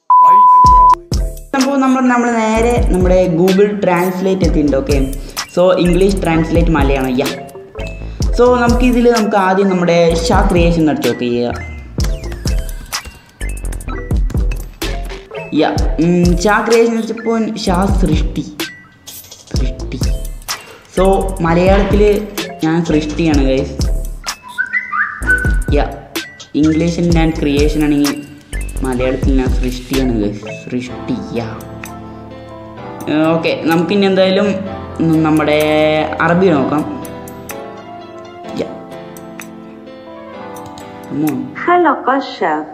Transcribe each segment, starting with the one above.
സംഭവം നമ്മൾ നമ്മൾ നേരെ നമ്മുടെ ഗൂഗിൾ ട്രാൻസ്ലേറ്റ് എത്തിയിട്ടുണ്ട് okay so English translate Malayalam yeah so നമുക്ക് ഇതിൽ നമുക്ക് ആദ്യം നമ്മുടെ ഷാ ക്രിയേഷൻ അടിച്ച് നോക്ക് ചെയ്യുക യാ ഷാ ക്രിയേഷൻ വെച്ചപ്പോൾ ഷാ സൃഷ്ടി സൃഷ്ടി സോ മലയാളത്തിൽ ഞാൻ സൃഷ്ടിയാണ് ഗൈസ് യാ ഇംഗ്ലീഷിൽ ഞാൻ ക്രിയേഷൻ ആണെങ്കിൽ മലയാളത്തിൽ ഞാൻ സൃഷ്ടിയാണ് ഗൈസ് സൃഷ്ടി യാ ഓക്കെ നമുക്കിനി എന്തായാലും ഉം, നമ്മുടെ അറബി നോക്കാം യാ Come on. خلق الشاب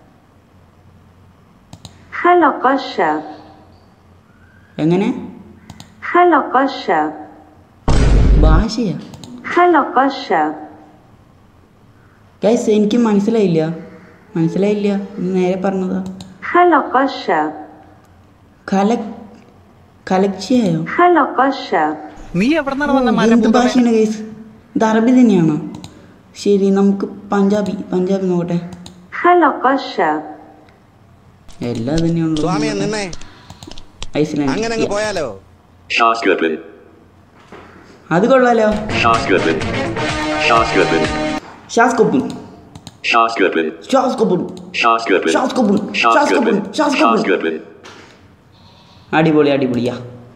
خلق الشاب എങ്ങനെ خلق الشاب ഭാഷയാ خلق الشاب ഗൈസ് എനിക്ക് മനസ്സിലായില്ല മനസ്സിലായില്ല ഒന്ന് നേരെ പറഞ്ഞതാ خلق الشاب കല കലക്ഷിയായോ خلق الشاب നീ എവിടെന്നാണ് ഓ, വന്ന ഇത് മരം എന്ത് ഭാഷയാണ് ഗൈസ് ഇത് അറബി തന്നെയാണോ ശരി നമുക്ക് പഞ്ചാബി പഞ്ചാബി നോക്കട്ടെ خلق الشاب എല്ലാം തന്നെയാണല്ലോ സ്വാമിയെ നിന്നേ അങ്ങനെ അങ്ങ് ഐസ്ലാൻഡ് പോയാലോ Şaşkırtın, അത് കൊള്ളാലോ şaşkırtın, şaşkırtın, ഷാസ്കൊപ്പും şaşkırtın, ഷാസ്കൊപ്പും şaşkırtın, ഷാസ്കൊപ്പും ഷാസ്കൊപ്പും şaşkırtın, ഷാസ്കൊപ്പും şaşkırtın. അടിപൊളി അടിപൊളിയാ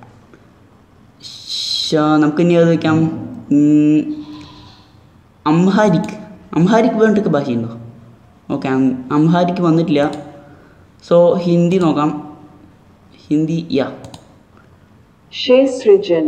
ഷാ നമുക്ക് ഇനി അത് വയ്ക്കാം ഉം, അംഹാരിക് അംഹാരിക് വേണ്ടൊക്കെ ഭാഷയുണ്ടോ ഓക്കെ അംഹാരിക് വന്നിട്ടില്ല സോ ഹിന്ദി നോക്കാം ഹിന്ദി യാ شيسرجن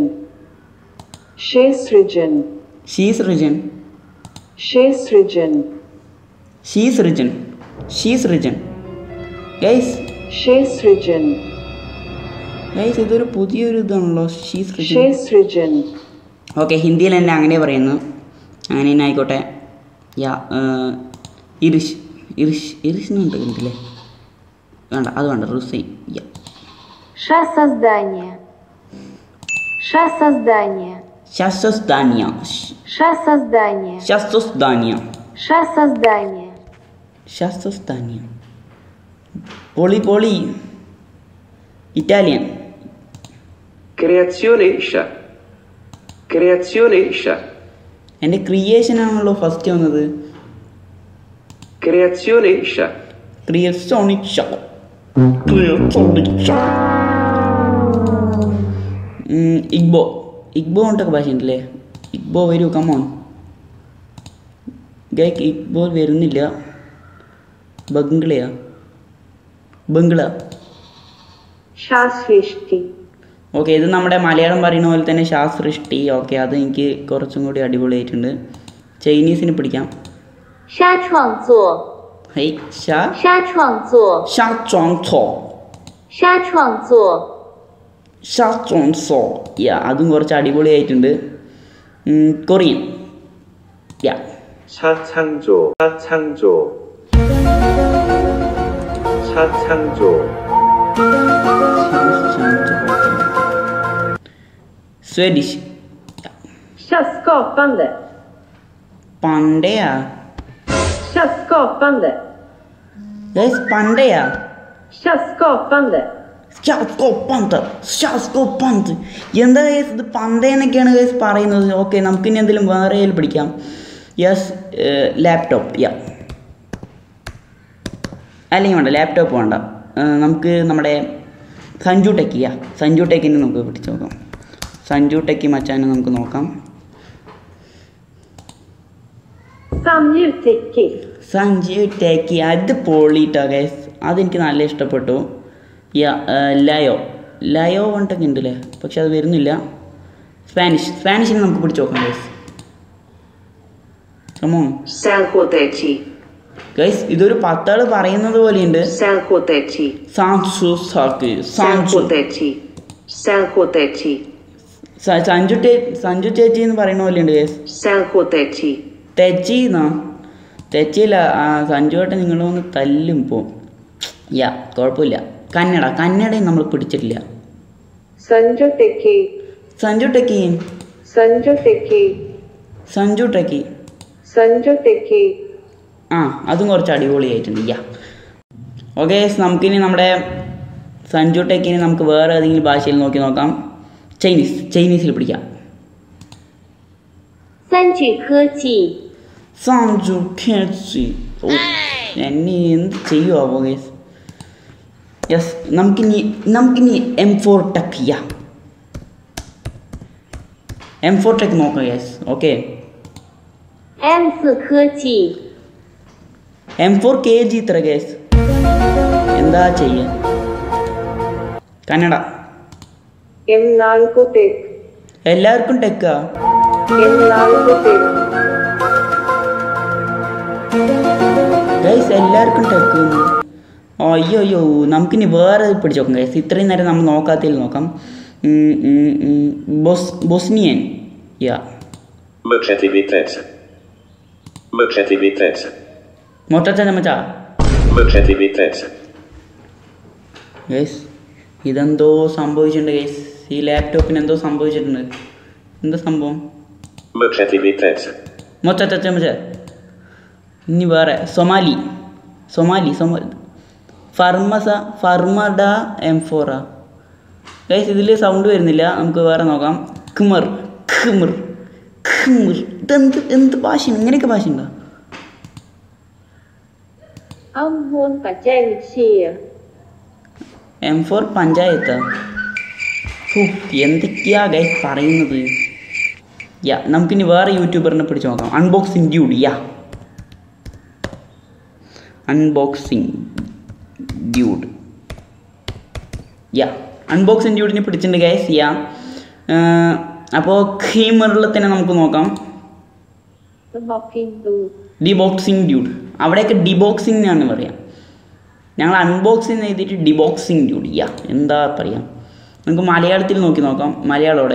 شيسرجن ഷീസ് റിജൻ شيسرجن ഷീസ് റിജൻ ഷീസ് റിജൻ ഗൈസ് شيسرجن ഗൈസ് ഇതൊരു പുതിയൊരു ഇതാണല്ലോ ഷീസ് റിജൻ شيسرجن ഓക്കെ ഹിന്ദിയിൽ തന്നെ അങ്ങനെ പറയുന്നു അങ്ങനെ തന്നെ ആയിക്കോട്ടെ യാ ഏഹ്, ഇറിഷ് ഇറിഷ് ഇറിഷ് എന്നുണ്ട് ഹിന്ദിയിലെ വേണ്ട അത് വേണ്ട റുസൈൻ യാ ша создание ша создание ശസ്വസ്ദാനിയ ша создание ശസ്വസ്ദാനിയ ша создание ശസ്വസ്ദാനിയ പൊളി പൊളി Italian Creazione Isha. Creazione Isha. എൻ്റെ ക്രിയേഷൻ ആണല്ലോ ഫസ്റ്റ് വന്നത് Creazione Isha. ക്രിയസോണിക് ഷോ ക്രിയസോണിക് ഷോ ഇഗ്ബോ ഇഗ്ബോ കൊണ്ടൊക്കെ ഭാഷയുണ്ടല്ലേ ഇഗ്ബോ വരൂ കമോൺ ഗൈക്ക് ഇഗ്ബോ വരുന്നില്ല ബംഗ്ലയാ ബംഗ്ല शाश्रिष्टि ഓക്കെ ഇത് നമ്മുടെ മലയാളം പറയുന്ന പോലെ തന്നെ ശാസ്തൃഷ്ടി ഓക്കെ അത് എനിക്ക് കുറച്ചും കൂടി അടിപൊളിയായിട്ടുണ്ട് ചൈനീസിന് പിടിക്കാം 沙创作 ഹൈ ഷാ 沙创作 ഷാ ചോങ് ചോ 沙创作 ഷാ ചോങ് സോ യാ അതും കുറച്ച് അടിപൊളിയായിട്ടുണ്ട് ഉം, കൊറിയൻ യാ 차창조. 차창조. 차창조. സ്വediഷ് skapande പണ്ടയാ skapande ഗൈസ് പണ്ടയാ skapande ഷാസ്കോപ്പന്ത് ഷാസ്കോപ്പന്ത് എന്താ ഗൈസ് ഇത് പന്തേന്നൊക്കെയാണ് ഗൈസ് പറയുന്നത് ഓക്കെ നമുക്ക് ഇനി എന്തെങ്കിലും വേറെ കയ്യിൽ പിടിക്കാം യെസ് ലാപ്ടോപ്പ് യാ അല്ലെങ്കിൽ വേണ്ട ലാപ്ടോപ്പ് വേണ്ട ഏഹ്, നമുക്ക് നമ്മുടെ സഞ്ജു ടെക്കി യാ സഞ്ജു ടെക്കിനെ നമുക്ക് പിടിച്ച് നോക്കാം സഞ്ജു ടെക്കി മച്ചാനെ നമുക്ക് നോക്കാം samljudteknik സഞ്ജീവ് ടേക്കി അത് പൊളിട്ടോ ഗൈസ് അതെനിക്ക് നല്ല ഇഷ്ടപ്പെട്ടു യാ ഏഹ്, ലയോ ലയോ കൊണ്ടൊക്കെ ഉണ്ടല്ലേ പക്ഷെ അത് വരുന്നില്ല സ്പാനിഷ് സ്പാനിഷിന് നമുക്ക് പിടിച്ച് നോക്കാം ഗൈസ് കമോൺ Selhoteci. ഗൈസ് ഇതൊരു പത്താള് പറയുന്നത് പോലെയുണ്ട് Selhoteci. സാൻസു സാക്ക് സാൻസു Selhoteci. Selhoteci. സ- സഞ്ജു ടേ സഞ്ജു ചേച്ചി എന്ന് പറയുന്ന പോലെയുണ്ട് ഗൈസ് Selhoteci. തെച്ചി എന്നോ തെച്ചിയില്ല ആ സഞ്ജു ഏട്ടൻ നിങ്ങളൊന്ന് തല്ലും പോ യാ കുഴപ്പമില്ല കന്നഡ കന്നഡയും നമ്മൾ പിടിച്ചിട്ടില്ല Sanjoteki. Sanju Techy Sanjoteki. Sanju Techy Sanjoteki. ആ അതും കുറച്ച് അടിപൊളിയായിട്ടുണ്ട് യാ ഓക്കെ നമുക്കിനി നമ്മുടെ സഞ്ജു ടെക്കിനി നമുക്ക് വേറെ ഏതെങ്കിലും ഭാഷയിൽ നോക്കി നോക്കാം ചൈനീസ് ചൈനീസിൽ പിടിക്കാം 三聚科技， സഞ്ജു ഖേച്ചി ഓ എന്നെ എന്ത് ചെയ്യുമോ ഗേസ് യെസ് നമുക്കിനി നമുക്കിനി എം ഫോർ ടെക് യാ എം ഫോർ ടെക് നോക്കാം yes okay M 四科技， M four K G ഇത്ര ഗേസ് എന്താ ചെയ്യുക കന്നഡ ಎಂ ನಾಲ್ಕು ಟೆಕ್ എല്ലാവർക്കും ടെക്കാ ಎಂ ನಾಲ್ಕು ಟೆಕ್ ഗൈസ് എല്ലാവർക്കും ടെക്ക് അയ്യോ അയ്യോ നമുക്കിനി വേറെ പിടിച്ച് നോക്കാം ഗൈസ് ഇത്രയും നേരം നമ്മൾ നോക്കാത്തതിൽ നോക്കാം ഉം, ഉം, ഉം. ബൊസ് ബൊസ്നിയൻ യാ Mrkřetivitet. Mrkřetivitet. മൊത്തത്തെ മച്ചാ Mrkřetivitet. ഗൈസ് ഇതെന്തോ സംഭവിച്ചിട്ടുണ്ട് ഗൈസ് ഈ ലാപ്ടോപ്പിന് എന്തോ സംഭവിച്ചിട്ടുണ്ട് എന്താ സംഭവം Mrkřetivitet. മൊത്തത്തെ മച്ച ഇനി വേറെ സൊമാലി സൊമാലി സൊമാ ഫർമസ ഫർമഡ എം ഫോറാ ഗൈസ് ഇതിൽ സൗണ്ട് വരുന്നില്ല നമുക്ക് വേറെ നോക്കാം ഖിമർ ഖിമർ ഖിമർ ഇതെന്ത് എന്ത് ഭാഷയാണ് ഇങ്ങനെയൊക്കെ ഭാഷയുണ്ടോ ông hôn và trang chia, M four panchayat ഫു, എന്തൊക്കെയാ ഗൈസ് പറയുന്നത് യാ നമുക്കിനി വേറെ യൂട്യൂബറിനെ പിടിച്ച് നോക്കാം അൺബോക്സിങ് ഡ്യൂഡ് യാ അൺബോക്സിങ് ഡ്യൂഡ് യാ അൺബോക്സിങ് ഡ്യൂഡിനെ പിടിച്ചിട്ടുണ്ട് ഗൈസ് യാ അപ്പോൾ ഖീമറിൽ തന്നെ നമുക്ക് നോക്കാം bọc kim đu, ഡിബോക്സിങ് ഡ്യൂഡ് അവിടെയൊക്കെ ഡിബോക്സിംഗ് എന്നാണ് പറയാം ഞങ്ങൾ അൺബോക്സിങ് എഴുതിയിട്ട് ഡിബോക്സിങ് ഡ്യൂഡ് യാ എന്താ പറയാം നമുക്ക് മലയാളത്തിൽ നോക്കി നോക്കാം മലയാളോടെ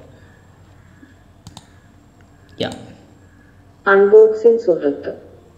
യാ ಅನ್ಬಾಕ್ಸಿಂಗ್ ಸುಹೃത്ത്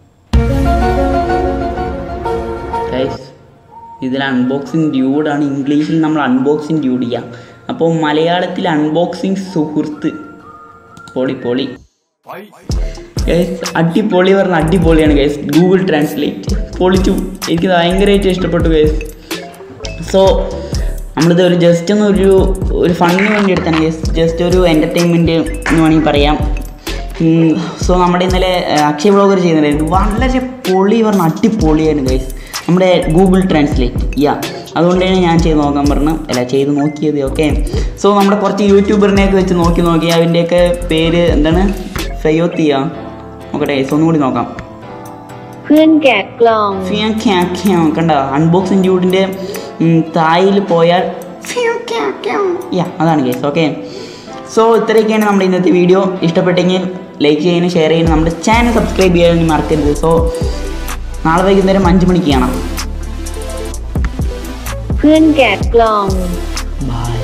ഗൈസ് ഇതിൽ അൺബോക്സിങ് ഡ്യൂഡാണ് ഇംഗ്ലീഷിൽ നമ്മൾ അൺബോക്സിങ് ഡ്യൂഡ് ചെയ്യാം അപ്പോൾ മലയാളത്തിൽ അൺബോക്സിങ് സുഹൃത്ത് പൊളി പൊളി ഗൈസ് അടിപൊളി പറഞ്ഞ അടിപൊളിയാണ് ഗൈസ് ഗൂഗിൾ ട്രാൻസ്ലേറ്റ് പൊളിച്ചു എനിക്ക് ഭയങ്കരമായിട്ട് ഇഷ്ടപ്പെട്ടു ഗൈസ് സോ നമ്മളിത് ഒരു ജസ്റ്റ് ഒന്ന് ഒരു ഒരു ഫണ്ണിന് വേണ്ടി എടുത്താണ് ഗൈസ് ജസ്റ്റ് ഒരു എൻ്റർടൈൻമെൻറ്റ് എന്ന് വേണമെങ്കിൽ പറയാം സോ നമ്മുടെ ഇന്നലെ ഏഹ്, അക്ഷയ് ബ്ലോഗർ ചെയ്യുന്നുണ്ടായിരുന്നു വളരെ പൊളി പറഞ്ഞ അടിപൊളിയായിരുന്നു ഗൈസ് നമ്മുടെ ഗൂഗിൾ ട്രാൻസ്ലേറ്റ് യാ അതുകൊണ്ടാണ് ഞാൻ ചെയ്ത് നോക്കാൻ പറഞ്ഞു അല്ല ചെയ്ത് നോക്കിയത് ഓക്കെ സോ നമ്മുടെ കുറച്ച് യൂട്യൂബറിനെയൊക്കെ വെച്ച് നോക്കി നോക്കി അതിൻ്റെയൊക്കെ പേര് എന്താണ് ഫയോത്തിയ നോക്കട്ടെ ഗൈസ് ഒന്നുകൂടി നോക്കാം khuyên gạt lòng, ഫിയാ ക്യാ ക്യാ കണ്ട അൺബോക്സിംഗ് ഡ്യൂഡിൻ്റെ തായിൽ പോയാൽ ഫിയാ ക്യാ ക്യാ. യാ അതാണ് കേസ് ഓക്കെ സോ ഇത്രയൊക്കെയാണ് നമ്മുടെ ഇന്നത്തെ വീഡിയോ ഇഷ്ടപ്പെട്ടെങ്കിൽ ലൈക്ക് ചെയ്യാനും ഷെയർ ചെയ്യാനും നമ്മുടെ ചാനൽ സബ്സ്ക്രൈബ് ചെയ്യാനും മറക്കരുത് സോ നാളെ വൈകുന്നേരം അഞ്ച് മണിക്ക് കാണാം khuyên gạt lòng. ബൈ